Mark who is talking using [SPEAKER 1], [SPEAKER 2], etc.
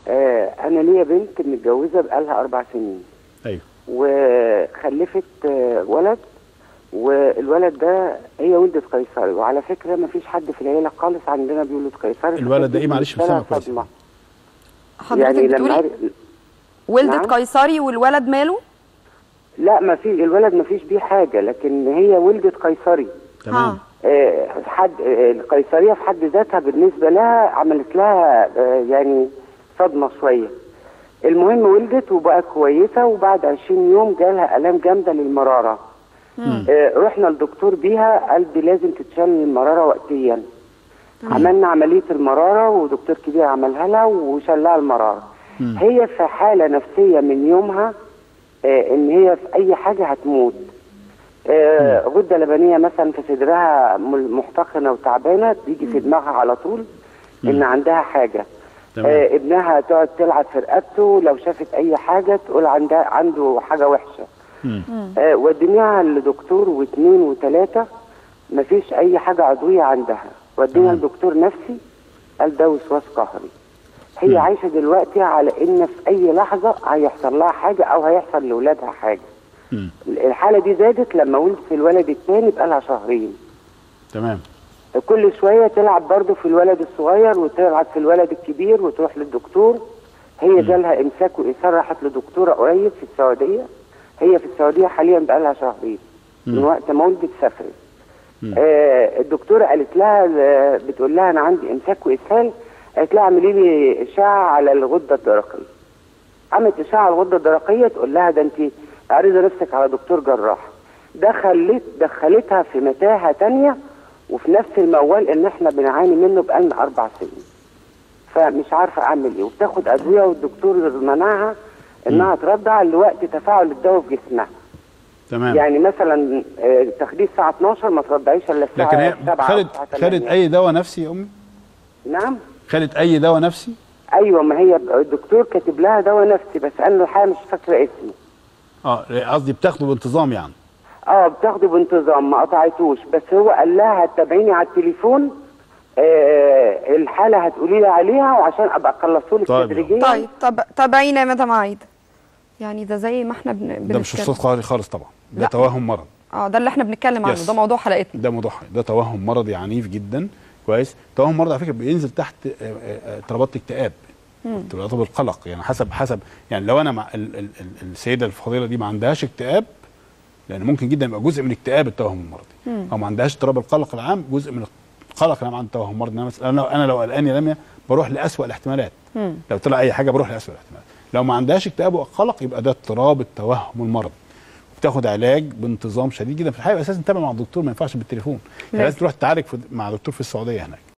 [SPEAKER 1] آه انا ليا بنت متجوزه بقالها اربع سنين
[SPEAKER 2] ايوه
[SPEAKER 1] وخلفت آه ولد والولد ده هي ولدت قيصري وعلى فكره ما فيش حد في العيله خالص عندنا بيولد قيصري
[SPEAKER 2] الولد ده ايه معلش مش سامع كويس
[SPEAKER 1] صدمه
[SPEAKER 3] حضرتك
[SPEAKER 1] يعني لما
[SPEAKER 3] بتقولي
[SPEAKER 1] عرف-
[SPEAKER 3] ولدت
[SPEAKER 1] نعم؟
[SPEAKER 3] قيصري والولد ماله
[SPEAKER 1] لا ما في الولد ما فيش بيه حاجه لكن هي ولدت قيصري
[SPEAKER 2] تمام
[SPEAKER 1] آه، حد آه، القيصريه في حد ذاتها بالنسبه لها عملت لها آه، يعني صدمه شويه المهم ولدت وبقت كويسه وبعد 20 يوم جالها الام جامده للمراره آه، رحنا للدكتور بيها قال دي لازم تتشال المراره وقتيا عملنا عمليه المراره ودكتور كبير عملها لها وشال لها المراره هي في حاله نفسيه من يومها آه، ان هي في اي حاجه هتموت آه، غده لبنيه مثلا في صدرها مل- محتقنه وتعبانه تيجي في دماغها على طول ان عندها حاجه
[SPEAKER 2] تمام.
[SPEAKER 1] آه ابنها تقعد تلعب في رقبته لو شافت اي حاجه تقول عندها عنده حاجه وحشه
[SPEAKER 2] مم.
[SPEAKER 1] آه وديناها لدكتور واثنين وثلاثه مفيش اي حاجه عضويه عندها ودينا
[SPEAKER 2] تمام.
[SPEAKER 1] لدكتور نفسي قال ده وسواس قهري هي عايشه دلوقتي على ان في اي لحظه هيحصل لها حاجه او هيحصل لاولادها حاجه
[SPEAKER 2] مم.
[SPEAKER 1] الحاله دي زادت لما ولدت الولد الثاني بقالها شهرين
[SPEAKER 2] تمام
[SPEAKER 1] كل شويه تلعب برضه في الولد الصغير وتلعب في الولد الكبير وتروح للدكتور هي جالها امساك وايثار راحت لدكتوره قريب في السعوديه هي في السعوديه حاليا بقالها شهرين من وقت ما ولدت سافرت آه الدكتوره قالت لها آه، بتقول لها انا عندي امساك واسهال قالت لها اعملي لي اشعه على الغده الدرقيه عملت اشعه على الغده الدرقيه تقول لها ده انت عارضه نفسك على دكتور جراح دخلت دخلتها في متاهه تانية وفي نفس الموال اللي احنا بنعاني منه بقالنا اربع سنين فمش عارفه اعمل ايه وبتاخد ادويه والدكتور منعها انها ترضع لوقت تفاعل الدواء في جسمها
[SPEAKER 2] تمام
[SPEAKER 1] يعني مثلا آه، تخدير الساعه 12 ما ترضعيش الا الساعه
[SPEAKER 2] لكن هي
[SPEAKER 1] 7 أو
[SPEAKER 2] خدت
[SPEAKER 1] الساعة
[SPEAKER 2] خدت
[SPEAKER 1] 8.
[SPEAKER 2] اي دواء نفسي يا امي
[SPEAKER 1] نعم
[SPEAKER 2] خدت اي دواء نفسي
[SPEAKER 1] ايوه ما هي الدكتور كاتب لها دواء نفسي بس انا الحقيقه مش فاكره اسمه
[SPEAKER 2] اه قصدي بتاخده بانتظام يعني
[SPEAKER 1] اه بتاخده بانتظام ما قطعتوش بس هو قال لها هتتابعيني على التليفون آه الحاله هتقولي لي عليها وعشان ابقى اخلصه لك
[SPEAKER 2] طيب.
[SPEAKER 1] تدريجيا
[SPEAKER 3] طيب طب تابعينا يا مدام عايده يعني ده زي ما احنا بن...
[SPEAKER 2] ده مش
[SPEAKER 3] بنتكلم.
[SPEAKER 2] استاذ قهري خالص طبعا ده
[SPEAKER 3] لا.
[SPEAKER 2] توهم مرض
[SPEAKER 3] اه ده اللي احنا بنتكلم عنه
[SPEAKER 2] يس.
[SPEAKER 3] ده موضوع حلقتنا
[SPEAKER 2] ده موضوع ده توهم مرضي عنيف جدا كويس توهم مرضي على فكره بينزل تحت آه، آه، آه، اضطرابات الاكتئاب اضطرابات القلق يعني حسب حسب يعني لو انا مع ال ال ال السيده الفضيله دي ما عندهاش اكتئاب لان ممكن جدا يبقى جزء من اكتئاب التوهم المرضي او ما عندهاش اضطراب القلق العام جزء من القلق العام عن التوهم المرضي انا مثلا انا انا لو قلقان يا لميا بروح لاسوء الاحتمالات لو طلع اي حاجه بروح لاسوء الاحتمالات لو ما عندهاش اكتئاب وقلق يبقى ده اضطراب التوهم المرضي بتاخد علاج بانتظام شديد جدا في الحقيقه اساسا تتابع مع الدكتور ما ينفعش بالتليفون يعني
[SPEAKER 3] لازم.
[SPEAKER 2] لازم تروح تتعالج في- مع دكتور في السعوديه هناك